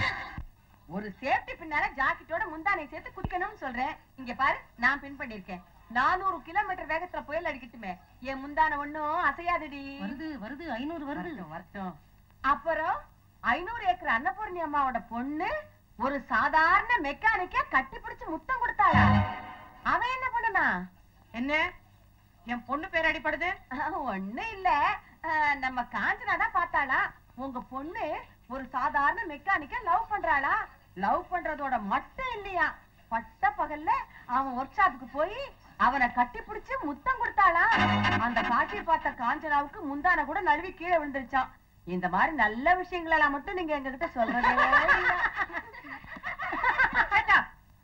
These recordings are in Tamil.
ஒரு சேஃப்டி பின்னால ஜாக்கெட்டோட முந்தானை சேர்த்து குதிக்கணும்னு சொல்றேன் இங்க பாரு நான் பின் பண்ணிருக்கேன் நானூறு கிலோமீட்டர் வேகத்துல புயல் அடிக்கட்டுமே என் முந்தான ஒண்ணும் அசையாதுடி வருது வருது ஐநூறு வருது வரட்டும், வரட்டும் அப்புறம் ஐநூறு ஏக்கர் அன்னபூர்ணி அம்மாவோட பொண்ணு ஒரு சாதாரண மெக்கானிக்க கட்டி பிடிச்சு முத்தம் கொடுத்தாளா அவன் என்ன பண்ணுனா என்ன என் பொண்ணு பேர் அடிப்படுது ஒண்ணு இல்ல அஹ், நம்ம காஞ்சனா தான் பார்த்தாளா உங்க பொண்ணு ஒரு சாதாரண மெக்கானிக்க லவ் பண்றாளா லவ் பண்றதோட மட்டும் இல்லையா பட்ட பகல்ல அவன் ஒர்க் ஷாப்புக்கு போய் அவனை கட்டி பிடிச்சு முத்தம் கொடுத்தாளா அந்த காட்சியை பார்த்த காஞ்சனாவுக்கு முந்தான கூட நழுவி கீழே விழுந்துருச்சான் இந்த மாதிரி நல்ல விஷயங்கள் எல்லாம் மட்டும் நீங்க எங்ககிட்ட சொல்றதே இல்ல. கேட்டா?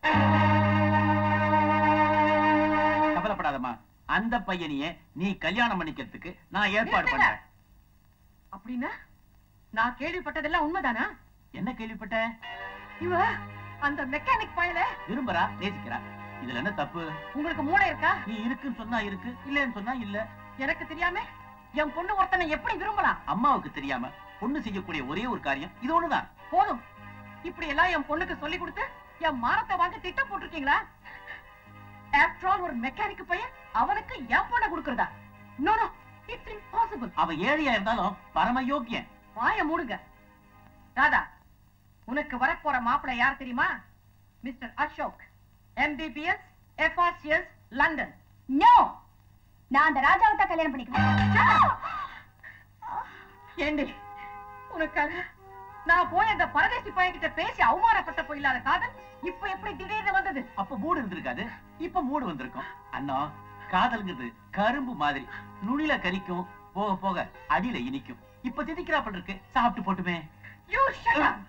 கவலைப்படாதம்மா அந்த பையனையே நீ கல்யாணம் பண்ணிக்கிறதுக்கு நான் ஏற்பாடு நிறுத்துங்க. பண்றேன் அப்படின்னா நான் கேள்விப்பட்டதெல்லாம் உண்மைதானா என்ன கேள்விப்பட்ட இவ அந்த மெக்கானிக் பயல விரும்புறா நேசிக்கிறா இதுல என்ன தப்பு உங்களுக்கு மூளை இருக்கா நீ இருக்குன்னு சொன்னா இருக்கு இல்லன்னு சொன்னா இல்ல எனக்கு தெரியாம என் பொண்ணு ஒருத்தனை எப்படி விரும்பலாம் அம்மாவுக்கு தெரியாம பொண்ணு செய்யக்கூடிய ஒரே ஒரு காரியம் இது ஒண்ணுதான் போதும் இப்படி எல்லாம் என் பொண்ணுக்கு சொல்லி கொடுத்து என் மானத்தை வாங்க திட்டம் போட்டிருக்கீங்களா ஆஃப்டர் ஆல் ஒரு மெக்கானிக் பையன் அவனுக்கு என் பொண்ணை கொடுக்கறதா நோ நோ இட்ஸ் இம்பாசிபிள் அவ ஏழையா இருந்தாலும் பரம யோக்கியன் வாய மூடுங்க ராதா உனக்கு வரப்போற மாப்பிள்ளை யார் தெரியுமா mister Ashok MBBS FRCS London no நான் அந்த ராஜாவை தான் கல்யாணம் பண்ணிக்குவேன் ஏண்டி உனக்காக நான் போய் அந்த பரதேசி பையன்கிட்ட பேசி அவமானப்பட்ட போயில்லாத காதல் இப்ப எப்படி திடீர்னு வந்தது அப்ப மூடு இருந்திருக்காது இப்ப மூடு வந்திருக்கும் அண்ணா காதல்ங்கிறது கரும்பு மாதிரி நுனில கரிக்கும் போக போக அடியில இனிக்கும் இப்ப திதிக்கிறாப்பல் இருக்கு சாப்பிட்டு போட்டுமே யூ ஷட் அப்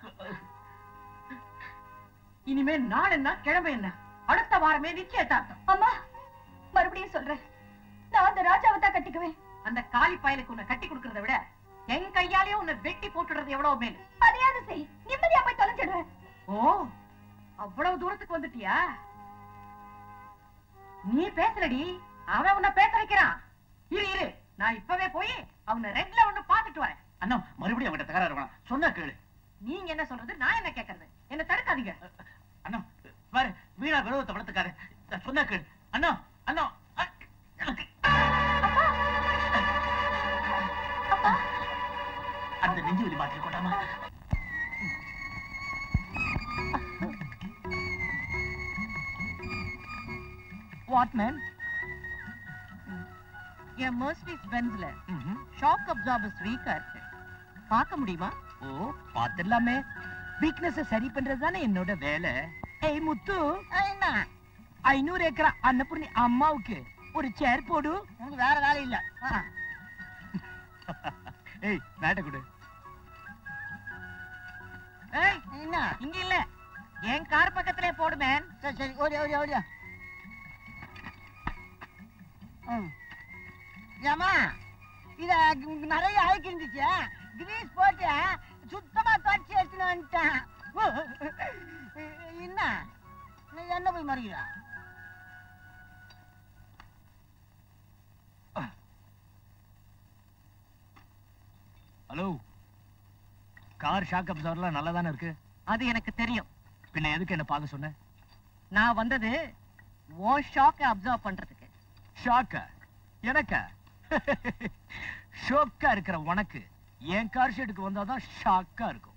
இனிமே நாள் என்ன கிழமை என்ன அடுத்த வாரமே நிச்சயதார்த்தம் அம்மா மறுபடியும் சொல்றேன் நான் அந்த ராஜாவை தான் கட்டிக்குவேன் அந்த காலி பயலுக்கு உன்னை கட்டி கொடுக்கறத விட என் கையாலேயே உன்னை வெட்டி போட்டுடுறது எவ்வளவு மேல் அதையாவது செய் நிம்மதியா போய் தொலைஞ்சிடுவேன் ஓ அவ்வளவு தூரத்துக்கு வந்துட்டியா நீ பேசுறடி அவன் உன்னை பேச வைக்கிறான் இரு இரு நான் இப்பவே போய் அவனை ரெட்ல ஒண்ணு பாத்துட்டு வரேன் அண்ணா மறுபடியும் அவங்கிட்ட தகராறு வேணாம் சொன்னா கேளு நீங்க என்ன சொல்றது நான் என்ன கேக்குறது என்ன தடுக்காதீங்க அண்ணா பாரு வீணா விரோதத்தை வளர்த்துக்காரு நான் சொன்னா கேளு அண்ணா அண்ணா அ- அப்பா அந்த நெஞ்சு வலி மாத்திரை கொண்டாமா வாட் மேன் என் மர்சிடிஸ் பென்ஸ்ல ஷாக் அப்சார்பர்ஸ் வீக்கா இருக்கு பார்க்க முடியுமா ஓ பாத்துடலாமே வீக்னஸ் சரி பண்றது தானே என்னோட வேலை ஏய் முத்து என்ன ஐநூறு ஏக்கரா அன்னபூர்ணி அம்மாவுக்கு ஒரு சேர் போடு உனக்கு வேற வேலை இல்ல ஆ. ஏய் மேட்ட கொடு ஏய் என்ன இங்க இல்ல என் கார் பக்கத்திலே போடு மேன் சரி சரி ஓடியா ஓடியா ஓடியா ம். ஏம்மா இத கு- நிறைய அழுக்கு இருந்துச்சு கிரீஸ் போட்டு சுத்தமா தொடச்சி எடுத்துன்னு வந்துட்டேன் என்ன நீ என்ன போய் மறிக்கிறா ஹலோ கார் ஷாக் அப்சர்வ்லாம் நல்லா தானே இருக்கு அது எனக்கு தெரியும் பின்ன எதுக்கு என்ன பார்க்க சொன்ன நான் வந்தது உன் ஷாக்கை அப்சர்வ் பண்றதுக்கு ஷாக்கா எனக்கா ஷோக்கா இருக்கிற உனக்கு என் கார் ஷெட்டுக்கு வந்தாதான் ஷாக்கா இருக்கும்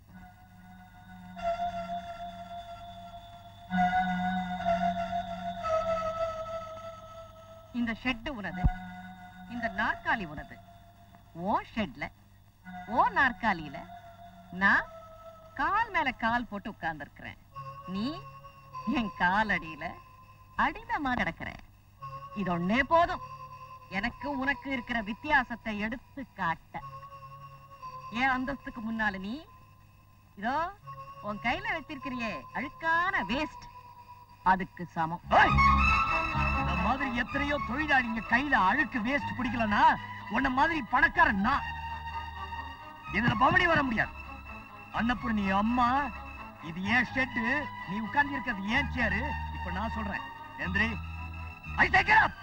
இந்த ஷெட் உனது இந்த நாற்காலி உனது ஓ ஷெட்ல ஓ நாற்காலியில நான் கால் மேல கால் போட்டு உட்கார்ந்திருக்கிறேன் நீ என் கால் அடியில அடிமைமா கிடக்கிற இது ஒண்ணே போதும் எனக்கு உனக்கு இருக்கிற வித்தியாசத்தை எடுத்து காட்ட ஏன் அந்தஸ்துக்கு முன்னால நீ இதோ உன் கையில வச்சிருக்கிறியே அழுக்கான வேஸ்ட் அதுக்கு சமம் ஏய்! இந்த மாதிரி எத்தனையோ தொழிலாளிங்க கையில அழுக்கு வேஸ்ட் பிடிக்கலனா உன்ன மாதிரி பணக்காரன் நான் இதுல பவனி வர முடியாது அன்னபூர்ணி அம்மா இது ஏன் ஷெட்டு நீ உட்கார்ந்து இருக்கிறது ஏன் சேரு இப்ப நான் சொல்றேன் எந்திரி ஐ டேக் அப்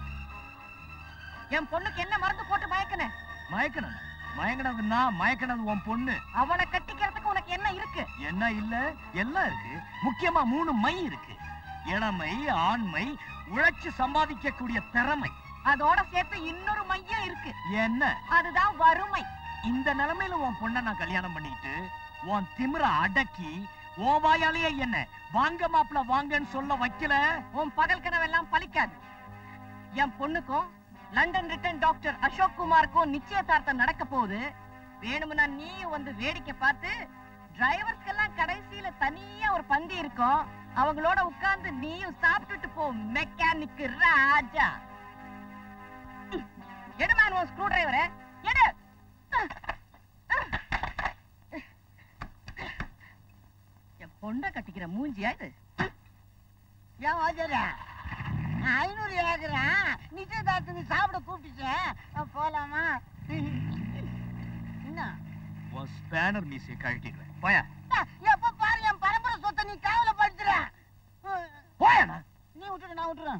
என் பொண்ணுக்கு என்ன மருந்து போட்டு மயக்கின மயக்கணும் மயங்கினது நான் மயக்கினது உன் பொண்ணு அவனை கட்டிக்கிறதுக்கு உனக்கு என்ன இருக்கு என்ன இல்ல எல்லாம் இருக்கு முக்கியமா மூணு மை இருக்கு இளமை ஆண்மை உழைச்சு சம்பாதிக்கக்கூடிய திறமை அதோட சேர்த்து இன்னொரு மையம் இருக்கு என்ன அதுதான் வறுமை இந்த நிலைமையில உன் பொண்ண நான் கல்யாணம் பண்ணிட்டு உன் திமிர அடக்கி உன் வாயாலேயே என்ன வாங்க மாப்பிள வாங்கன்னு சொல்ல வைக்கல உன் பகல் கனவெல்லாம் பலிக்காது என் பொண்ணுக்கும் லண்டன் ரிட்டன் டாக்டர் அசோக் குமாருக்கும் நிச்சயதார்த்தம் நடக்க போகுது வேணும்னா நீயும் வந்து வேடிக்கை பார்த்து டிரைவர்ஸ்க்கெல்லாம் கடைசியில தனியா ஒரு பந்தி இருக்கும் அவங்களோட உட்கார்ந்து நீயும் சாப்பிட்டுட்டு போ மெக்கானிக் ராஜா எடு மேன் உன் ஸ்க்ரூ டிரைவரை எடு என் பொண்ணை கட்டிக்கிற மூஞ்சியா இது ஏன் வாஜரா ஐநூறு ஏக்கரேன் நிச்சயதார்த்தத்துக்கு சாப்பிட கூப்பிட்டுச்சேன் போலாமா என்ன உன் ஸ்பேனர் மீசையை கழட்டிடுவேன் போயா எப்ப பாரு என் பரம்பரை சொத்தை நீ கவலைப்படுத்துற போயாடா விட்டுறேன் நான் விட்டுறேன்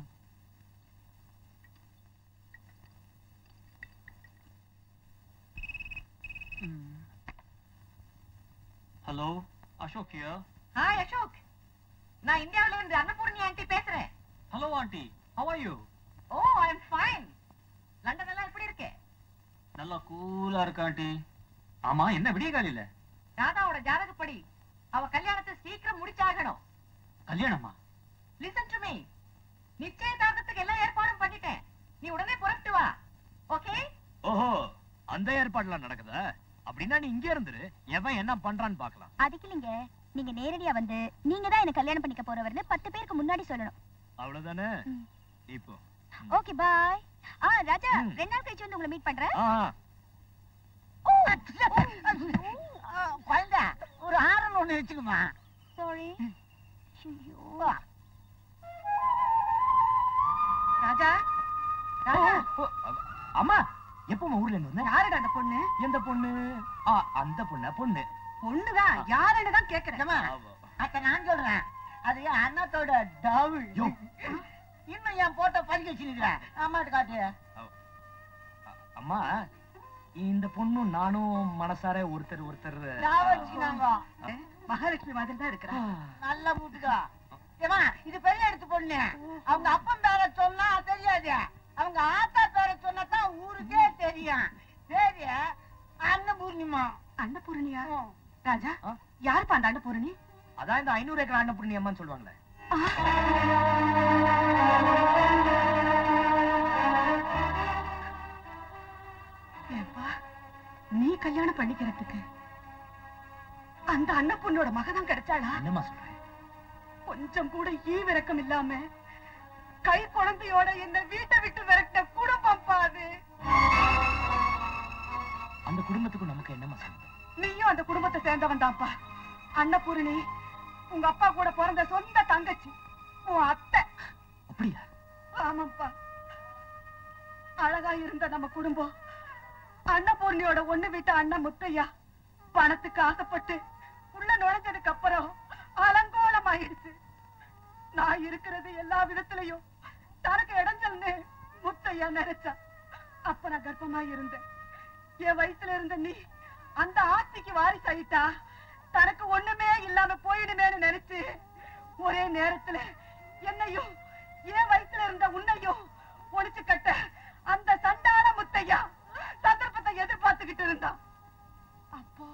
hello Ashok here hi Ashok நான் இந்தியாவுல இருந்து அன்னபூர்ணி ஆண்டி பேசுறேன் hello aunty how are you oh I am fine London எல்லாம் எப்படி இருக்கு நல்லா கூலா இருக்கா ஆண்டி ஆமா என்ன விடிய காலையில ராதாவோட ஜாதகப்படி அவ கல்யாணத்தை சீக்கிரம் முடிச்சாகணும் கல்யாணமா லிசன் டு மீ நிச்சயதார்த்தத்துக்கு எல்லா ஏற்பாடும் பண்ணிட்டேன் நீ உடனே புறப்பட்டு வா ஓகே ஓஹோ அந்த ஏற்பாடுலாம் நடக்குதா அப்படின்னா நீ இங்கே இருந்துரு எவன் என்ன பண்றான்னு பார்க்கலாம் அதுக்கு இல்லைங்க நீங்க நேரடியா வந்து நீங்க தான் என்ன கல்யாணம் பண்ணிக்க போறவர்னு பத்து பேருக்கு முன்னாடி சொல்லணும் அவ்வளவுதானே ம். இப்போ ஓகே பாய் ஆ ராஜா ம். ரெண்டு நாள் கழிச்சு வந்து உங்களை மீட் பண்றேன் ஆ குழந்தை ஒரு ஆரன் ஒண்ணு வச்சுக்குமா சாரி ராஜா ராஜா ஓ, அ- அம்மா எப்பமா ஊர்ல இருந்து வந்த யாருடா அந்த பொண்ணு எந்த பொண்ணு ஆ அந்த பொண்ணா பொண்ணு பொண்ணுதான் யாருன்னு தான் கேக்குறேன் ஏம்மா, அத்த நான் சொல்றேன் அது என் அண்ணத்தோட டவுள் யோ. இன்னும் என் போட்டோ பதிக்க வச்சுருக்கிறேன் அம்மாட்ட காட்டு அ- அம்மா இந்த பொண்ணும் நானும் மனசார ஒருத்தர் ஒருத்தர் ஞாபகம் வச்சுக்கினாங்க மகாலட்சுமி மாதிரி தான் இருக்கிறா நல்ல வீட்டுக்கா ஏமா இது பெரிய எடுத்து பொண்ணு அவங்க அப்பன் பேரை சொன்னா தெரியாது அவங்க ஆத்தா பேரை சொன்னா தான் ஊருக்கே தெரியும் சரி அண்ணன் பூர்ணிமா அன்னபூரணியா ராஜா ஆ? யாருப்பா அந்த அன்னபூரணி அதான் இந்த ஐநூறு ஏக்கர் அன்னபூர்ணி அம்மான்னு சொல்லுவாங்களே ஏப்பா நீ கல்யாணம் பண்ணிக்கிறதுக்கு அந்த அன்னப்பொண்ணோட மகதான் கிடைச்சாளா என்னம்மா சொல்றேன் கொஞ்சம் கூட ஈவிரக்கம் இல்லாம கை குழந்தையோட என்ன வீட்டை விட்டு விரட்ட குடும்பம் பாது அந்த குடும்பத்துக்கும் நமக்கு என்னம்மா சம்பந்தம் நீயும் அந்த குடும்பத்தை சேர்ந்தவன் தான்ப்பா அன்னபூரணி உங்க அப்பா கூட பிறந்த சொந்த தங்கச்சி உன் அத்தை அப்படியா ஆமாப்பா அழகா இருந்த நம்ம குடும்பம் அன்னபூர்ணியோட ஒண்ணு விட்ட அண்ணன் முத்தையா பணத்துக்கு ஆசைப்பட்டு உள்ள நுழைஞ்சதுக்கு அப்புறம் அலங்கோலமாயிடுச்சு நான் இருக்கிறது எல்லா விதத்திலையும் தனக்கு இடைஞ்சல்னு முத்தையா நினைச்சா அப்ப நான் கர்ப்பமா இருந்தேன் என் வயித்துல இருந்த நீ அந்த ஆஸ்திக்கு வாரிசாயிட்டா தனக்கு ஒண்ணுமே இல்லாம போயிடுமேன்னு நினைச்சு ஒரே நேரத்துல என்னையும் என் வயித்துல இருந்த உன்னையும் ஒளிச்சு கட்ட அந்த சண்டால முத்தையா சந்தர்ப்பத்தை எதிர்பார்த்துக்கிட்டு இருந்தான் அப்போ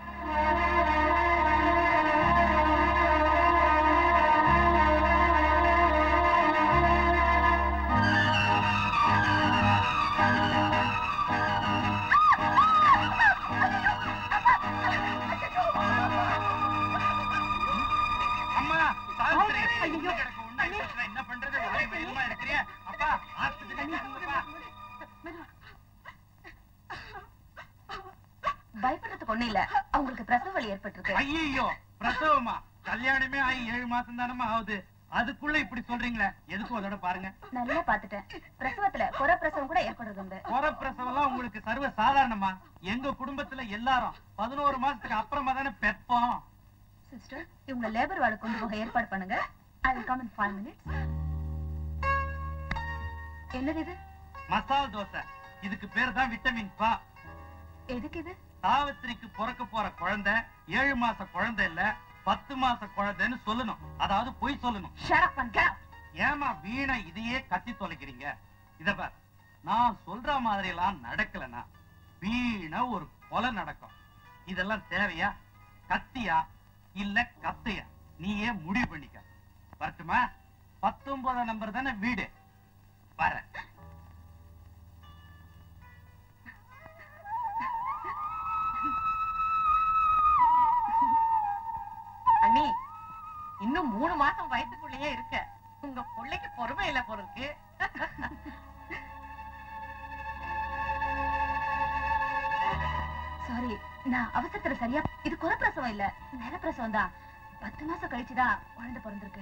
அம்மா சாவித்திரி ஐயோ. உள்ள கிடக்கு, உள்ள கிடக்கு. என்ன பண்றது ஒரே பயமா இருக்கிறியே அப்பா ஆஸ்பத்திரிக்கு கூட்டிட்டு போங்கப்பா. பயப்படுறதுக்கு ஒண்ணு இல்ல அவங்களுக்கு பிரசவ வலி ஏற்பட்டிருக்கு ஐயோ பிரசவமா கல்யாணமே ஆகி ஏழு மாசம் தானமா ஆகுது அதுக்குள்ள இப்படி சொல்றீங்களே எதுக்கும் அதோட பாருங்க நல்லா பாத்துட்டேன் பிரசவத்துல குறை பிரசவம் கூட ஏற்படுறது உண்டு குறை பிரசவம்லாம் உங்களுக்கு சர்வ சாதாரணமா எங்க குடும்பத்துல எல்லாரும் பதினோரு மாசத்துக்கு அப்புறமா தானே பெப்போம் சிஸ்டர் இவங்க லேபர் வார்டு கொண்டு போக ஏற்பாடு பண்ணுங்க I will come in five minutes என்னது இது மசால் தோசை இதுக்கு பேர் தான் விட்டமின் பா எதுக்கு இது சாவித்திரிக்கு பிறக்க போற குழந்தை ஏழு மாச குழந்தை இல்ல பத்து மாச குழந்தைன்னு சொல்லணும் அதாவது பொய் சொல்லணும் ஷரப் அண்ட் கேப் ஏமா வீணா இதையே கத்தி தொலைக்கிறீங்க இத பார் நான் சொல்ற மாதிரி எல்லாம் நடக்கலனா வீணா ஒரு கொலை நடக்கும் இதெல்லாம் தேவையா கத்தியா இல்ல கத்தையா நீயே முடிவு பண்ணிக்க வரட்டுமா பத்தொன்பதாம் நம்பர் தானே வீடு வர அண்ணி இன்னும் மூணு மாசம் வயசுக்குள்ளேயே இருக்க உங்க பிள்ளைக்கு பொறுமை இல்ல பொருக்கு சாரி நான் அவசரத்துல சரியா இது குறை பிரசவம் இல்ல நில பிரசவம் தான் பத்து மாசம் கழிச்சுதான் குழந்தை பிறந்திருக்கு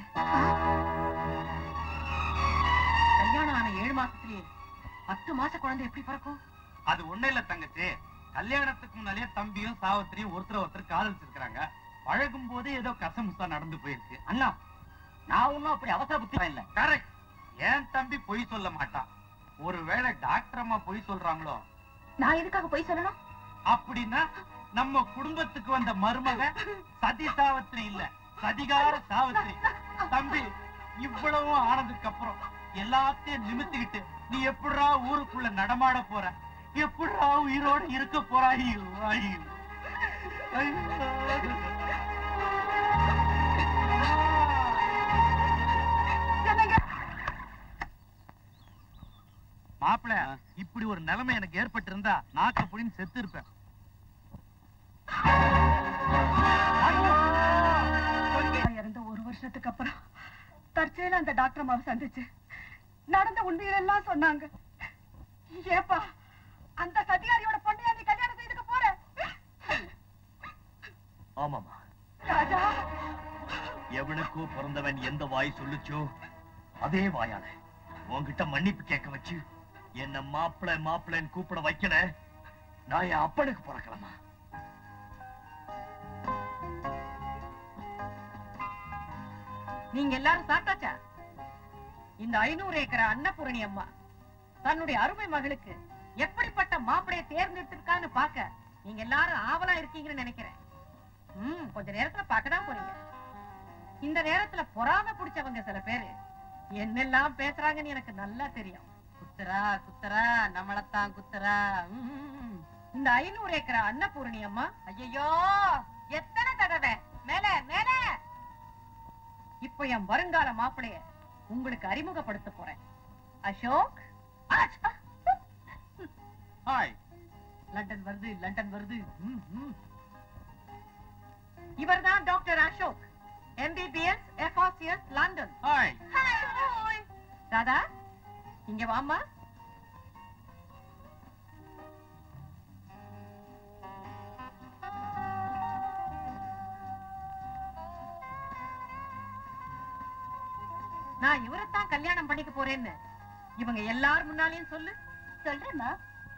கல்யாணம் ஆன ஏழு மாசத்துலயே பத்து மாச குழந்தை எப்படி பிறக்கும் அது ஒண்ணு இல்ல தங்கச்சி கல்யாணத்துக்கு முன்னாலே தம்பியும் சாவித்திரியும் ஒருத்தர் ஒருத்தர் காதலிச்சிருக்காங்க பழகும் போது ஏதோ கசமுசா நடந்து போயிருக்கு அண்ணா நான் ஒன்னும் அப்படி அவசர புத்தி இல்ல கரெக்ட் என் தம்பி பொய் சொல்ல மாட்டான் ஒருவேளை டாக்டர் அம்மா பொய் சொல்றாங்களோ நான் எதுக்காக போய் சொல்லணும் அப்படின்னா நம்ம குடும்பத்துக்கு வந்த மருமக சதி சாவத்திரி இல்ல சதிகார சாவத்திரி தம்பி இவ்வளவு ஆனதுக்கு அப்புறம் எல்லாத்தையும் நிமித்திக்கிட்டு நீ எப்படிடா ஊருக்குள்ள நடமாட போற எப்படிடா உயிரோட இருக்க போறா ஐயோ ஐயோ மாப்பிள இப்படி ஒரு நிலைமை எனக்கு ஏற்பட்டு இருந்தா நாக்க புடின்னு செத்து இருப்பேன் இறந்த ஒரு வருஷத்துக்கு அப்புறம் தற்செயல அந்த டாக்டர் அம்மாவை சந்திச்சு நடந்த உண்மையிலெல்லாம் சொன்னாங்க ஏப்பா அந்த சதிகாரியோட பொண்ணையா நீ கல்யாணம் செய்துக்க போற ஆமாமா ராஜா எவனுக்கோ பிறந்தவன் எந்த வாய் சொல்லுச்சோ அதே வாயால உன்கிட்ட மன்னிப்பு கேட்க வச்சு என்ன மாப்பிள மாப்பிளன்னு கூப்பிட வைக்கல நான் என் அப்பனுக்கு பிறக்கலமா நீங்க எல்லாரும் சாப்பிட்டாச்சா இந்த ஐநூறு ஏக்கர் அன்னபூரணி அம்மா தன்னுடைய அருமை மகளுக்கு எப்படிப்பட்ட மாப்பிளைய தேர்ந்தெடுத்திருக்கான்னு பார்க்க நீங்க எல்லாரும் ஆவலா இருக்கீங்கன்னு நினைக்கிறேன் ம் கொஞ்ச நேரத்துல பார்க்கதான் போறீங்க இந்த நேரத்துல பொறாம பிடிச்சவங்க சில பேரு என்னெல்லாம் பேசுறாங்கன்னு எனக்கு நல்லா தெரியும் குத்துறா குத்துறா நம்மளத்தான் குத்துறா ம். இந்த ஐநூறு ஏக்கர் அன்னபூரணி அம்மா ஐயோ எத்தனை தடவை மேல மேல இப்ப என் வருங்கால மாப்பிளைய உங்களுக்கு அறிமுகப்படுத்த போறேன் அசோக் ஆச்சா. ஹாய் லண்டன் வருது லண்டன் வருது ம், ம். இவர்தான் doctor Ashok MBBS FRCS London hi Radha இங்க வாமா நான் இவரைத்தான் கல்யாணம் பண்ணிக்க போறேன்னு இவங்க எல்லார் முன்னாலையும் சொல்லு சொல்றேம்மா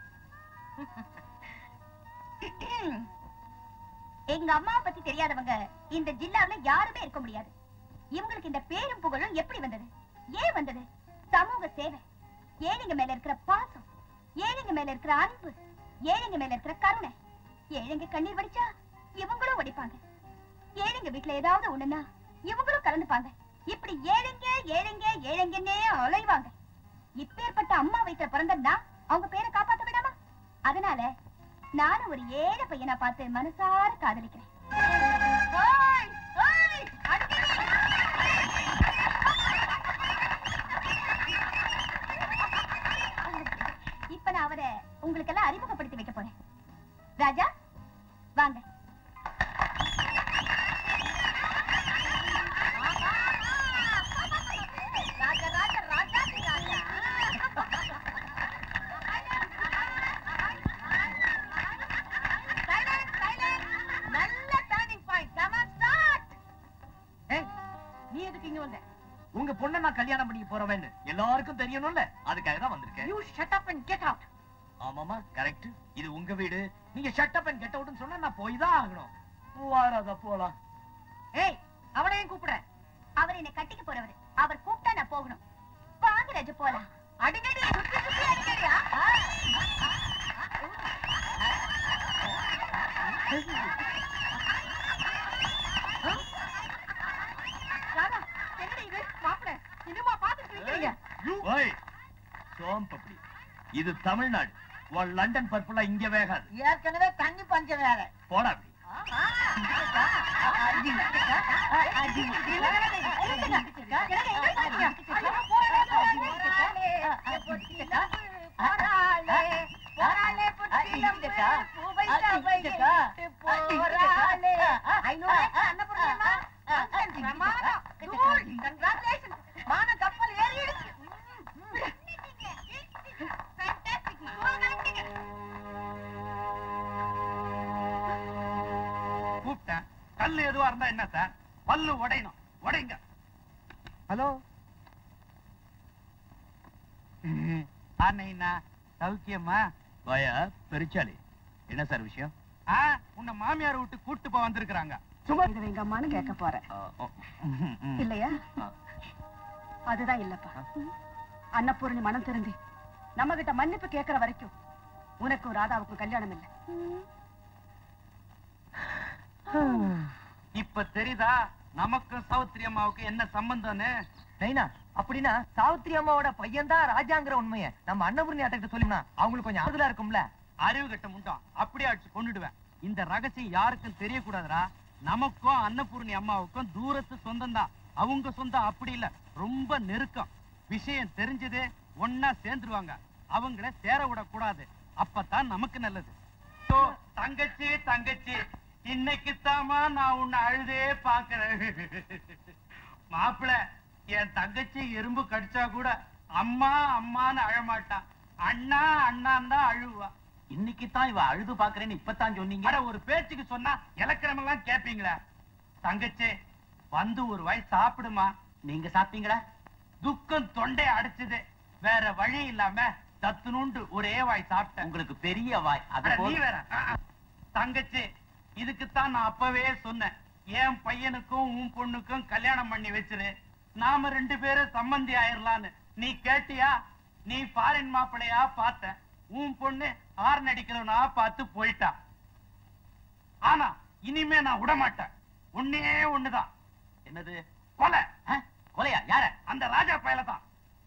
எங்க அம்மாவை பத்தி தெரியாதவங்க இந்த ஜில்லாவுல யாருமே இருக்க முடியாது இவங்களுக்கு இந்த பேரும் புகழும் எப்படி வந்தது ஏன் வந்தது சமூக சேவை ஏழைங்க மேல இருக்கிற பாசம் ஏழைங்க மேல இருக்கிற அன்பு ஏழைங்க மேல இருக்கிற கருணை ஏழைங்க கண்ணீர் வடிச்சா இவங்களும் வடிப்பாங்க ஏழைங்க வீட்டுல ஏதாவது ஒண்ணுன்னா இவங்களும் கலந்துப்பாங்க இப்படி ஏழைங்க ஏழைங்க ஏழைங்கன்னே அலைவாங்க இப்பேற்பட்ட அம்மா வயிற்றுல பிறந்தா அவங்க பேரை காப்பாத்த விடாமா அதனால நானும் ஒரு ஏழை பையனா பார்த்து மனசார காதலிக்கிறேன் ஓய், ஓய், அடிக்கடி. இப்ப நான் அவரை உங்களுக்கு எல்லாம் அறிமுகப்படுத்தி வைக்க போறேன் ராஜா வாங்க ராஜா ராஜா ராஜாதி ராஜா Silence, silence. நல்ல turning point. Come on, start. ஏய், நீ எதுக்கு இங்க வந்த உங்க பொண்ணை நான் கல்யாணம் பண்ணிக்க போறவன்னு எல்லாருக்கும் தெரியணும்ல அதுக்காக தான் வந்திருக்கேன் you shut up and get out ஆமாமா கரெக்ட் இது உங்க வீடு நீங்க ஷட் அப் அண்ட் கெட் அவுட்னு சொன்னா நான் போய் தான் ஆகணும் வாராத போலாம் ஏய் அவளையும் கூப்பிடுற அவர் என்னை கட்டிக்க போறவர் அவர் கூப்பிட்டா நான் போகணும் வாங்க ராஜு போலாம் அடிக்கடி சுத்தி சுத்தி அடிக்கடியா ராதா என்னடி இது மாப்பிள இன்னுமா பாத்துட்டு இருக்கீங்க ஓய் சோம்பப்படி இது தமிழ்நாடு உன் லண்டன் பர்புலா இங்க வேகாது ஏற்கனவே தண்ணி பஞ்சம் வேற போடா அப்படி கப்பல் ஏறிடுச்சு கூப்பிட்டேன் கல்லு எதுவா இருந்தா என்ன சார் பல்லு உடையணும் உடைங்க ஹலோ ஆனைனா சௌக்கியமா வாயா பெருச்சாலி என்ன சார் விஷயம் ஆ உன்னை மாமியார் விட்டு கூட்டு போக வந்திருக்கிறாங்க சும்மா இது எங்க அம்மான்னு கேட்க போறேன் இல்லையா அதுதான் இல்லப்பா அன்னபூரணி மனம் திருந்தி நம்ம கிட்ட மன்னிப்பு கேட்கிற வரைக்கும் உனக்கும் ராதாவுக்கும் கல்யாணம் இல்லை இப்ப தெரியுதா நமக்கும் சௌத்ரி அம்மாவுக்கும் என்ன சம்பந்தம்னு நைனா அப்படின்னா சாவித்திரி அம்மாவோட பையன் தான் ராஜாங்கிற உண்மையை நம்ம அன்னபூர்ணி அத்தைகிட்ட சொல்லினா அவங்களுக்கு கொஞ்சம் ஆறுதலா இருக்கும்ல அறிவு கட்ட முட்டான் அப்படியே அடிச்சு கொண்டுடுவேன் இந்த ரகசியம் யாருக்கும் தெரியக்கூடாதுடா நமக்கும் அன்னபூர்ணி அம்மாவுக்கும் தூரத்து சொந்தம் தான் அவங்க சொந்தம் அப்படி இல்ல ரொம்ப நெருக்கம் விஷயம் தெரிஞ்சது ஒன்னா சேர்ந்துருவாங்க அவங்கள சேர விடக்கூடாது அப்பதான் நமக்கு நல்லது சோ, தங்கச்சி தங்கச்சி இன்னைக்கு தாமா நான் உன்னை அழுதே பாக்குறேன் மாப்பிள என் தங்கச்சி எறும்பு கடிச்சா கூட அம்மா அம்மான்னு அழமாட்டான் அண்ணா அண்ணான் தான் அழுவா இன்னைக்கு தான் இவ அழுது பாக்குறேன்னு இப்பதான் சொன்னீங்க அட ஒரு பேச்சுக்கு சொன்னா இலக்கணமெல்லாம் கேப்பீங்களா தங்கச்சி வந்து ஒரு வாய் சாப்பிடுமா நீங்க சாப்பிட்டீங்களா துக்கம் தொண்டை அடைச்சது வேற வழி இல்லாம தத்துணுண்டு ஒரே வாய் சாப்பிட்டேன் உங்களுக்கு பெரிய வாய் அது அட, நீ போதும். வேற ஆ, ஆ. தங்கச்சி இதுக்குத்தான் நான் அப்பவே சொன்னேன் என் பையனுக்கும் உன் பொண்ணுக்கும் கல்யாணம் பண்ணி வச்சிரு நாம ரெண்டு பேரும் சம்மந்தி ஆயிரலான்னு நீ கேட்டியா நீ ஃபாரின் மாப்பிளையா பார்த்த உன் பொண்ணு ஆறு அடிக்கிறவனா பார்த்து போயிட்டா ஆனா இனிமே நான் விட மாட்டேன் ஒன்னே ஒண்ணுதான் என்னது கொலை ஆ? கொலையா யார அந்த ராஜா பயல தான்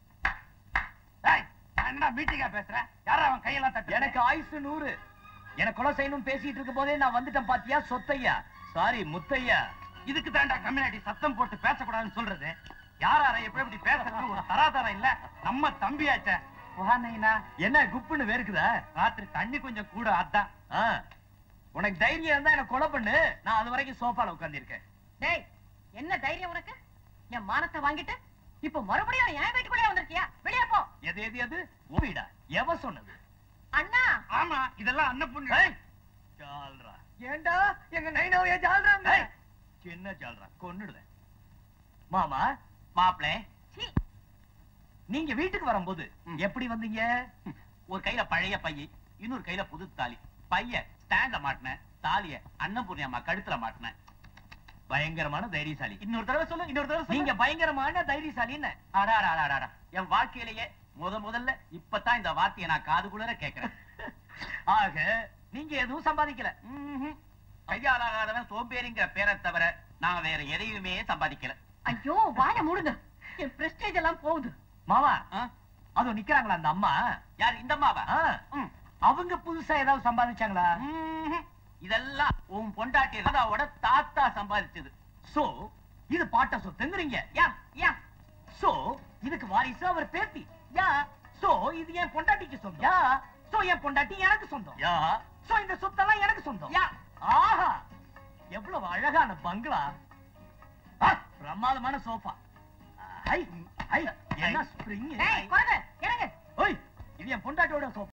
ஏய், நான் என்னடா மீட்டிங்கா பேசுறேன் யாரா அவன் கையெல்லாம் தட்டு எனக்கு ஆயுசு நூறு எனக்கு கொலை செய்யணும் பேசிட்டு இருக்கும் போதே நான் வந்துட்டேன் பாத்தியா சொத்தையா சாரி முத்தையா இதுக்கு தாண்டா கம்யூனிட்டி சத்தம் போட்டு பேசக்கூடாதுன்னு சொல்றது யார் யாரை எப்படி எப்படி பேசுறது ஒரு தராதரம் இல்ல நம்ம தம்பியாச்சே வானைனா என்ன குப்புன்னு வேர்க்குதா ராத்திரி தண்ணி கொஞ்சம் கூட அதான் ஆ. உனக்கு தைரியம் இருந்தா என்ன கொலை பண்ணு நான் அது வரைக்கும் சோஃபால உட்கார்ந்திருக்கேன் டேய் என்ன தைரியம் உனக்கு என் மானத்தை வாங்கிட்டு இப்ப மறுபடியும் என் வீட்டுக்குள்ளே வந்திருக்கியா வெளியே போ எது எது எது ஓவிடா எவ சொன்னது அண்ணா ஆமா இதெல்லாம் அன்னபுண்ணு ஏய், ஜால்ரா ஏண்டா எங்க நைனாவைய ஜால்றாங்க சின்ன ஜால்ரா கொன்னுடுவேன் மாமா மாப்பிளே சீ நீங்க வீட்டுக்கு வரும்போது ம். எப்படி வந்தீங்க ஒரு கையில பழைய பைய இன்னொரு கையில புது தாலி பைய ஸ்டாண்ட்ல மாட்டினேன் தாலிய அன்னபூர்ணி அம்மா கழுத்துல மாட்டினேன் பயங்கரமான தைரியசாலி இன்னொரு தடவை சொல்லு இன்னொரு தடவை சொல்லு நீங்க பயங்கரமான தைரியசாலின்னு அடா, அடா, அடா, அடா. என் வாழ்க்கையிலேயே முத முதல்ல இப்பதான் இந்த வார்த்தையை நான் காதுகுள்ளர கேட்கிறேன் ஆக நீங்க எதுவும் சம்பாதிக்கல ம்ஹும். கையாலாகாதவன் சோம்பேறிங்கிற பேரை தவிர நான் வேற எதையுமே சம்பாதிக்கல ஐயோ வாய மூடுங்க என் பிரஸ்டேஜ் எல்லாம் போகுது மாமா ஆ? அதோ நிக்கிறாங்களா அந்த அம்மா யார் இந்த அம்மாவா ஆ, ம். அவங்க புதுசா ஏதாவது சம்பாதிச்சாங்களா ம்ஹும். இதெல்லாம் உன் பொண்டாட்டி ராதாவோட தாத்தா சம்பாதிச்சது சோ இது பாட்ட சொத்துங்கிறீங்க யா யா சோ இதுக்கு வாரிசு அவர் பேத்தி யா சோ இது என் பொண்டாட்டிக்கு சொந்தம் யா சோ என் பொண்டாட்டி எனக்கு சொந்தம் யா சோ இந்த சொத்தெல்லாம் எனக்கு சொந்தம் யா ஆஹா எவ்வளவு அழகான பங்களா ஆ, பிரமாதமான சோஃபா ஐ ஐ என்ன ஸ்ப்ரிங் டேய் குழந்தை இறங்கு ஓய் இது என் பொண்டாட்டியோட சோஃபா